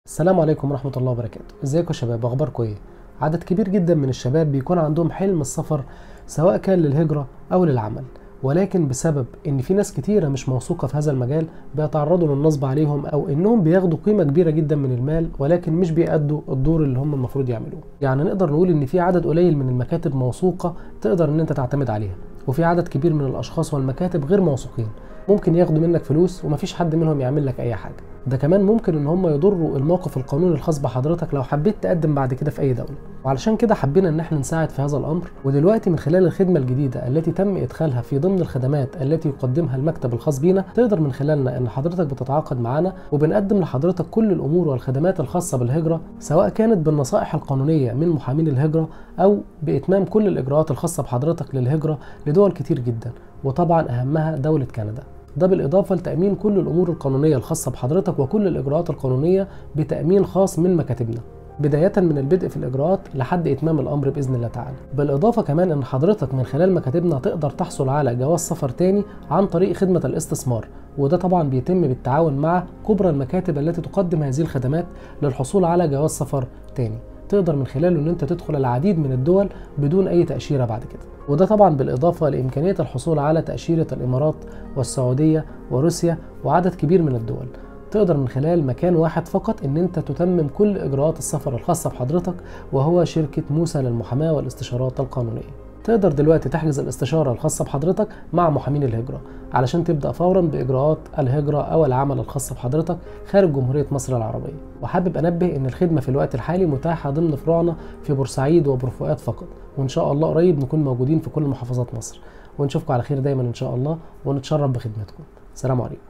السلام عليكم ورحمة الله وبركاته ازيكم يا شباب اخباركم ايه عدد كبير جدا من الشباب بيكون عندهم حلم السفر سواء كان للهجرة او للعمل ولكن بسبب ان في ناس كتيرة مش موثوقة في هذا المجال بيتعرضوا للنصب عليهم او انهم بياخدوا قيمة كبيرة جدا من المال ولكن مش بيأدوا الدور اللي هم المفروض يعملوه يعني نقدر نقول ان في عدد قليل من المكاتب موثوقة تقدر ان انت تعتمد عليها وفي عدد كبير من الاشخاص والمكاتب غير موثوقين ممكن ياخدوا منك فلوس ومفيش حد منهم يعمل لك اي حاجه ده كمان ممكن ان هم يضروا الموقف القانوني الخاص بحضرتك لو حبيت تقدم بعد كده في اي دوله وعلشان كده حبينا ان احنا نساعد في هذا الامر ودلوقتي من خلال الخدمه الجديده التي تم ادخالها في ضمن الخدمات التي يقدمها المكتب الخاص بينا تقدر من خلالنا ان حضرتك بتتعاقد معانا وبنقدم لحضرتك كل الامور والخدمات الخاصه بالهجره سواء كانت بالنصائح القانونيه من محامين الهجره او باتمام كل الاجراءات الخاصه بحضرتك للهجره لدول كتير جدا وطبعا اهمها دوله كندا ده بالإضافة لتأمين كل الأمور القانونية الخاصة بحضرتك وكل الإجراءات القانونية بتأمين خاص من مكاتبنا بداية من البدء في الإجراءات لحد إتمام الأمر بإذن الله تعالى بالإضافة كمان أن حضرتك من خلال مكاتبنا تقدر تحصل على جواز سفر تاني عن طريق خدمة الاستثمار وده طبعا بيتم بالتعاون مع كبرى المكاتب التي تقدم هذه الخدمات للحصول على جواز سفر تاني تقدر من خلاله ان انت تدخل العديد من الدول بدون اي تاشيره بعد كده وده طبعا بالاضافه لامكانيه الحصول على تاشيره الامارات والسعوديه وروسيا وعدد كبير من الدول تقدر من خلال مكان واحد فقط ان انت تتمم كل اجراءات السفر الخاصه بحضرتك وهو شركه موسى للمحاماه والاستشارات القانونيه تقدر دلوقتي تحجز الاستشارة الخاصة بحضرتك مع محامين الهجرة علشان تبدأ فورا بإجراءات الهجرة أو العمل الخاص بحضرتك خارج جمهورية مصر العربية وحابب أنبه إن الخدمة في الوقت الحالي متاحة ضمن فروعنا في بورسعيد وبورفؤاد فقط وإن شاء الله قريب نكون موجودين في كل محافظات مصر ونشوفكم على خير دايما إن شاء الله ونتشرف بخدمتكم سلام عليكم